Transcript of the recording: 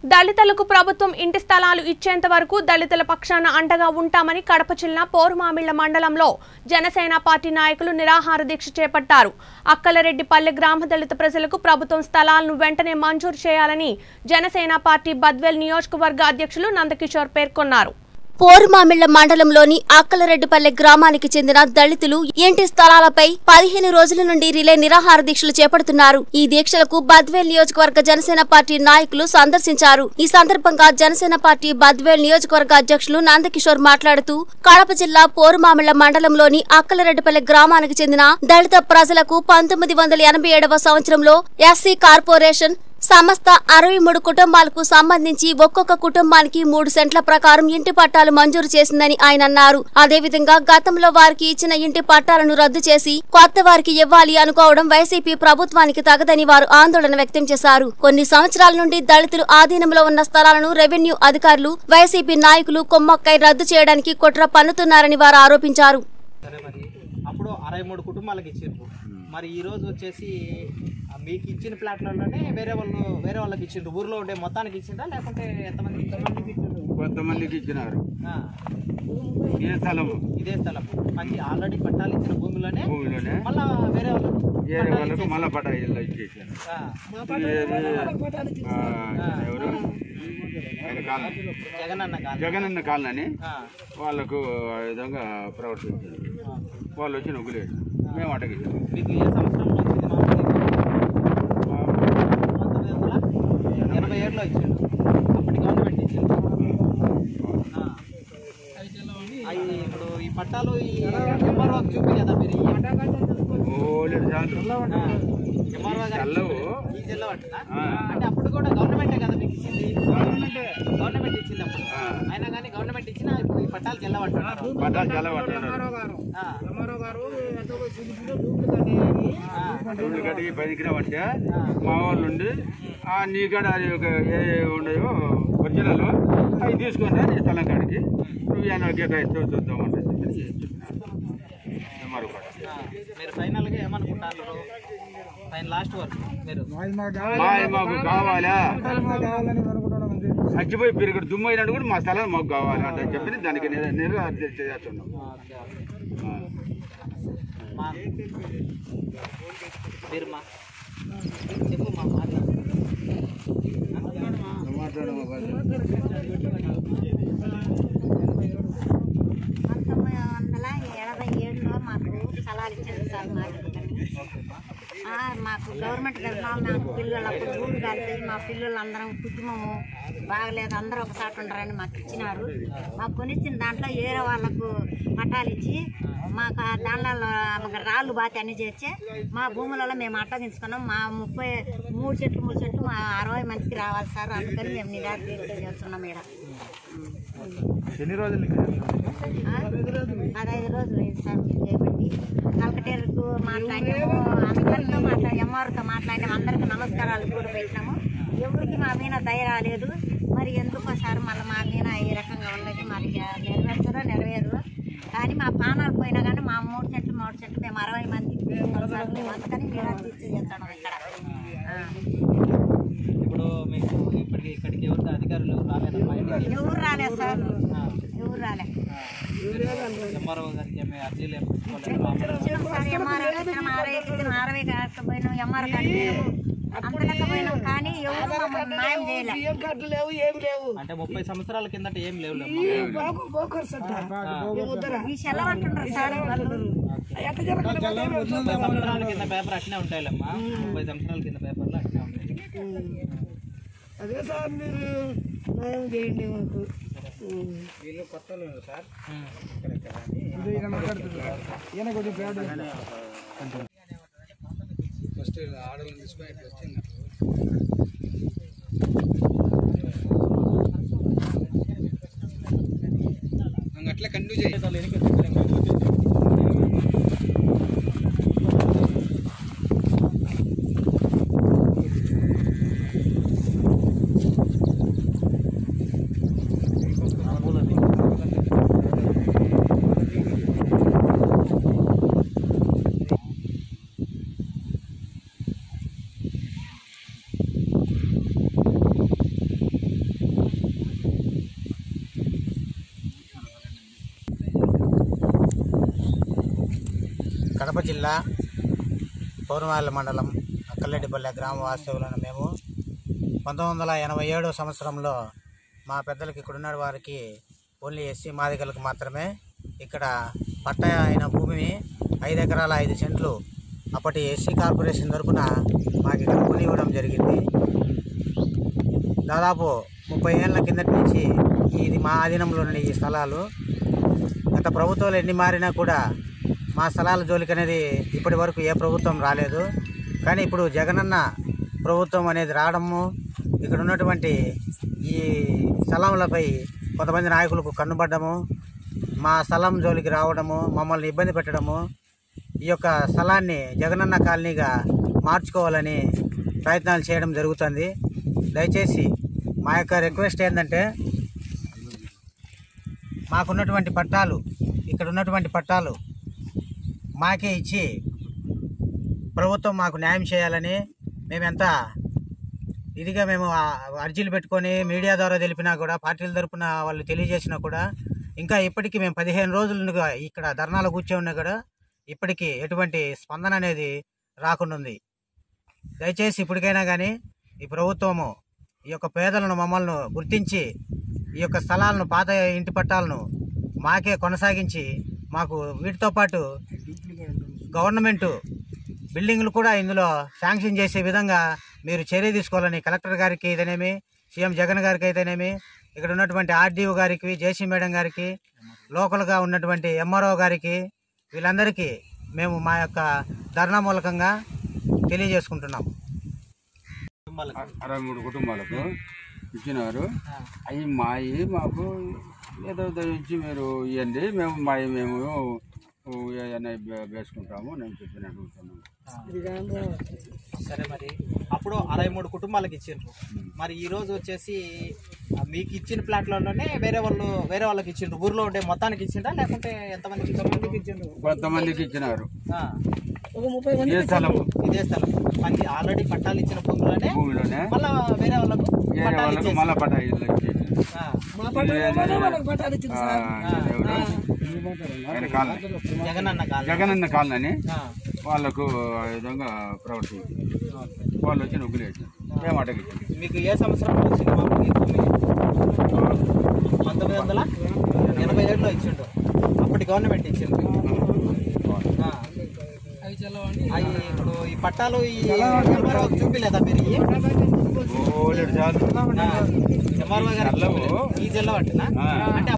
దళితులకు ప్రభుత్వం ఇంటి స్థలాలు ఇచ్చేంత వరకు దళితుల పక్షాన అండగా ఉంటామని కడప జిల్లా పోరుమామిళ్ల మండలంలో జనసేన పార్టీ నాయకులు నిరాహార దీక్ష చేపట్టారు అక్కలరెడ్డిపల్లె గ్రామ దళిత ప్రజలకు ప్రభుత్వం స్థలాలను వెంటనే మంజూరు చేయాలని జనసేన పార్టీ బద్వేల్ నియోజకవర్గ అధ్యక్షులు నందకిషోర్ పేర్కొన్నారు పోరుమామిళ్ల మండలంలోని అక్కలరెడ్డిపల్లె గ్రామానికి చెందిన దళితులు ఇంటి స్థలాలపై పదిహేను రోజుల నుండి రిలే నిరాహార దీక్షలు చేపడుతున్నారు ఈ దీక్షలకు బద్వేల్ నియోజకవర్గ జనసేన పార్టీ నాయకులు సందర్శించారు ఈ సందర్భంగా జనసేన పార్టీ బద్వేల్ నియోజకవర్గ అధ్యక్షులు నందకిషోర్ మాట్లాడుతూ కడప జిల్లా పోరుమామిళ్ల మండలంలోని అక్కలరెడ్డిపల్లె గ్రామానికి చెందిన దళిత ప్రజలకు పంతొమ్మిది వందల ఎనభై ఏడవ సంవత్సరంలో ఎస్సీ కార్పొరేషన్ సమస్త అరవై మూడు కుటుంబాలకు సంబంధించి ఒక్కొక్క కుటుంబానికి మూడు సెంట్ల ప్రకారం ఇంటి పట్టాలు మంజూరు చేసిందని ఆయన అన్నారు అదేవిధంగా గతంలో వారికి ఇచ్చిన ఇంటి పట్టాలను రద్దు చేసి కొత్త వారికి ఇవ్వాలి అనుకోవడం వైసీపీ ప్రభుత్వానికి తగదని వారు ఆందోళన వ్యక్తం చేశారు కొన్ని సంవత్సరాల నుండి దళితులు ఆధీనంలో ఉన్న స్థలాలను రెవెన్యూ అధికారులు వైసీపీ నాయకులు కొమ్మక్కై రద్దు చేయడానికి కుట్ర పన్నుతున్నారని వారు ఆరోపించారు సరే మరి అప్పుడు అరవై మూడు కుటుంబాలకు ఇచ్చిండ్రు మరి ఈ రోజు వచ్చేసి ఆ మీకు ఇచ్చిన ప్లాట్లలోనే వేరే వాళ్ళు వేరే వాళ్ళకి ఇచ్చిండ్రు ఊర్లో ఉండే మొత్తానికి ఇచ్చిండ్రా లేకుంటే ఎంతమంది ఎంతమందికి ఇచ్చిండ్రు కొంతమందికి ఇచ్చినారు ఆ, ఏ స్థలము ఇదే స్థలం మంచి ఆల్రెడీ పట్టాలు ఇచ్చిన భూమిలోనే భూమిలోనే మళ్ళా వేరే వాళ్ళకి వేరే పట్టాలు వాళ్ళకు ఇచ్చేసి- మళ్ళా పటా ఇల్లు ఇచ్చేసారు ఆ, ఏది, ఆ, ఎవరు ఆయన కాలనీ జగన్ అన్న కాదు జగనన్న కాలనీ ఆ, వాళ్ళకు ఆ విధంగా ప్రవర్తించారు వాళ్ళు వచ్చి నొగ్గులేరు మేము అటగించాము మీకు ఏ సంవత్సరంలో వచ్చింది మామూలుగా పంతొమ్మిది వందల ఎనభై ఏడులో ఇచ్చిండు అప్పటి గవర్నమెంట్ ఇచ్చింది ఆ. అవి ఇప్పుడు ఈ పట్టాలు ఈ ఎంఆర్ఓ చూపి కదా మీరు ఈ ఓలేడు చాలు ఎంఆర్ఓ చల్లవు ఈ జిల్లా పట్టినా ఆ. అంటే అప్పుడు కూడా గవర్నమెంటే కదా మీకు ఇచ్చింది గవర్నమెంటే గవర్నమెంట్ ఇచ్చింది అప్పుడు ఆ. అయినా కానీ గవర్నమెంట్ ఇచ్చినా ఇప్పుడు ఈ పట్టాలు చెల్లబట్టారు పటాలు చాలా పట్టున్నారు రెండు గడికి పనికిరా పట్టే మా వాళ్ళు ఉండి ఆ నీ కాడ అది ఒక ఏ ఏ ఉండయో ఒరిజినల్ అవి తీసుకొని నీ స్థలం కాడికి నువ్వు ఏమైనా కేటాయిస్తావు చూద్దామంటే ఎంఆర్ఓ కాడ. మీరు ఫైనల్గా ఏమనుకుంటారు ఫైన్ లాస్ట్ వరకు మీరు మాది మాకు కావాలా చచ్చిపోయి పెరుగుడు దుమ్ము అయినట్టు కూడా మా స్థలం మాకు కావాలి అంటే చెప్పి దానికి నిర- నిరాకరణ చేస్తున్నాం ఓకే, ఓకే. మా మీరు మా చెప్పు మా మాట్లాడు పంతొమ్మిది వందల ఎనభై ఏడులో మాకు స్థలాలు ఇచ్చారు సార్ మాకు ఆ, మాకు గవర్నమెంట్ తరఫున మాకు పిల్లలు అప్పుడు ఊరు కలిపి మా పిల్లలు అందరం కుటుంబము బాగలేదు అందరూ ఒకసారి ఉండరని మాకు ఇచ్చినారు మాకు కొనిచ్చిన దాంట్లో ఏరే వాళ్ళకు పట్టాలు ఇచ్చి మాకు ఆ దాంట్లో మాకు రాళ్ళు బాతి అన్ని చేర్చి మా భూములలో మేము అట్టగించుకున్నాం మా ముప్పై మూడు చెట్లు మూడు చెట్లు మా అరవై మందికి రావాలి సార్ అందుకని మేము నిరాకరణ చేస్తున్నాం ఇక్కడ ఎన్ని రోజులు ఆ? పదహైదు రోజులు అయింది సార్ మీరు చేయబట్టి కలకటేరుకు మాట్లాడినాము అందరితో మాట్లాడి ఎంఆర్తో మాట్లాడినాము అందరికి నమస్కారాలు కూడా పెట్టినాము ఎవరికి మా మీద దయ రాలేదు మరి ఎందుకో సార్ మళ్ళీ మా మీద ఈ రకంగా ఉన్నది మరి ఇక నెరవేర్చదో నెరవేరు కానీ మా ప్రాణాలు పోయినా కానీ మా మూడు చెట్లు మూడు చెట్లు మేము అరవై మంది సార్ మేము అందుకని మీరు తీర్చి చేస్తాం ఇక్కడ ఆ. ఇప్పుడు మీకు ఇప్పటికి ఇక్కడికి ఎవరికి అధికారులు రాలేదమ్మా ఇంటికి? ఎవరు రాలేదు సార్ ఆ, ఎవరు రాలే ఎంఆర్ఓ గారికి ఏమి అర్జీలు ఏమి పెట్టుకోలేదు మామూలుగా ఇచ్చినాం సార్ ఎంఆర్ఐ ఇచ్చినాం ఆర్ఐ ఇచ్చినాం ఆర్ఐ కాకపోయినాం ఎంఆర్ కాకపోయినాం అంతలెక్క పోయినాం కానీ ఎవరు మమ్మల్ని న్యాయం చేయలే అంటే ముప్పై సంవత్సరాల కిందట ఏం లేవు ఈ సెలవు అంటున్నారు సార్ వాళ్ళు ముప్పై సంవత్సరాల కింద పేపర్ అట్నే ఉంటాయిలేమ్మా ముప్పై సంవత్సరాల కింద పేపర్లు అట్నే ఉంటాయి వీళ్ళు కొత్తలు సార్ ఫస్ట్ ఆర్డర్లు తీసుకొని ఇట్లా వచ్చింది అట్లా కంటిన్యూ చేయాలి కడప జిల్లా పౌర్ణమాల మండలం అక్కలెడ్డిపల్లె గ్రామ వాస్తవులను మేము పంతొమ్మిది వందల ఎనభై ఏడో సంవత్సరంలో మా పెద్దలకి ఇక్కడున్న వారికి ఓన్లీ ఎస్సీ మాదిగలకు మాత్రమే ఇక్కడ పట్ట అయిన భూమిని ఐదు ఎకరాల ఐదు సెంట్లు అప్పటి ఎస్సీ కార్పొరేషన్ తరపున మాకు ఇక్కడ కొని ఇవ్వడం జరిగింది దాదాపు ముప్పై ఏళ్ళ కిందటి నుంచి ఇది మా ఆధీనంలో ఉన్న ఈ స్థలాలు గత ప్రభుత్వాలు ఎన్ని మారినా కూడా మా స్థలాల జోలికి అనేది ఇప్పటి వరకు ఏ ప్రభుత్వం రాలేదు కానీ ఇప్పుడు జగనన్న ప్రభుత్వం అనేది రావడము ఇక్కడ ఉన్నటువంటి ఈ స్థలములపై కొంతమంది నాయకులకు కన్నుబడ్డము మా స్థలం జోలికి రావడము మమ్మల్ని ఇబ్బంది పెట్టడము ఈ యొక్క స్థలాన్ని జగనన్న కాలనీగా మార్చుకోవాలని ప్రయత్నాలు చేయడం జరుగుతుంది దయచేసి మా యొక్క రిక్వెస్ట్ ఏంటంటే మాకున్నటువంటి పట్టాలు ఇక్కడ ఉన్నటువంటి పట్టాలు మాకే ఇచ్చి ప్రభుత్వం మాకు న్యాయం చేయాలని మేమెంత ఇదిగా మేము ఆ అర్జీలు పెట్టుకొని మీడియా ద్వారా తెలిపినా కూడా పార్టీల తరపున వాళ్ళు తెలియజేసినా కూడా ఇంకా ఇప్పటికీ మేము పదిహేను రోజులుగా ఇక్కడ ధర్నాలు కూర్చో ఉన్నా కూడా ఇప్పటికీ ఎటువంటి స్పందన అనేది రాకుండా ఉంది దయచేసి ఇప్పటికైనా కానీ ఈ ప్రభుత్వము ఈ యొక్క పేదలను మమ్మల్ని గుర్తించి ఈ యొక్క స్థలాలను పాత ఇంటి పట్టాలను మాకే కొనసాగించి మాకు వీటితో పాటు గవర్నమెంట్ బిల్డింగ్లు కూడా ఇందులో శాంక్షన్ చేసే విధంగా మీరు చర్య తీసుకోవాలని కలెక్టర్ గారికి అయితేనేమి సీఎం జగన్ గారికి అయితేనేమి ఇక్కడ ఉన్నటువంటి ఆర్డీఓ గారికి జేసీ మేడం గారికి లోకల్గా ఉన్నటువంటి ఎంఆర్ఓ గారికి వీళ్ళందరికీ మేము మా యొక్క ధర్నా మూలకంగా తెలియజేసుకుంటున్నాం కుటుంబాలకు అరవై మూడు కుటుంబాలకు ఇచ్చినారు అవి మాయి మాకు ఏదో దయించి మీరు ఇవ్వండి మేము మాయి మేము ఏమైనా వేసుకుంటాము నేను చెప్పిన అడుగుతున్నాను సరే మరి అప్పుడు అరవై మూడు కుటుంబాలకు ఇచ్చిండ్రు మరి ఈ రోజు వచ్చేసి ఆ, మీకు ఇచ్చిన ప్లాట్లలోనే వేరే వాళ్ళు వేరే వాళ్ళకి ఇచ్చిండ్రు ఊర్లో ఉండే మొత్తానికి ఇచ్చిండ్రా లేకుంటే ఎంతమందికి ఇచ్చిండ్రు కొంతమందికి ఇచ్చినారు ఆ, ఏ స్థలం ఇదే స్థలం మనకి ఆల్రెడీ పట్టాలు ఇచ్చిన భూమిలోనే భూమిలోనే మళ్ళా వేరే వాళ్ళకు వేరే పట్టాలు వాళ్ళకు ఇచ్చేసి మళ్ళా పట్టా ఇల్లు ఇచ్చేసి. ఆ, ఆ, ఎవరు? ఆయన కాలనీ. జగనన్న కాలం జగనన్న కాలనీ వాళ్ళకు ఆ విధంగా ప్రవర్తించింది వాళ్ళు వచ్చి నొగ్గులు వేసారు మేము అటగించారు మీకు ఏ సంవత్సరం వచ్చింది మామూలుగా ఈ భూమి పంతొమ్మిది వందల ఎనభై ఏడులో ఇచ్చిండు అప్పటి గవర్నమెంట్ ఇచ్చిండు ఆ. అవి ఇప్పుడు ఈ పట్టాలు ఈ ఎంఆర్ఓ చూపిలేదా మీరు ఇవి? ఓలేడు చాలు ఎంఆర్ఓ గారు చల్లవు. ఈ జిల్లా పట్టినా ఆ. అంటే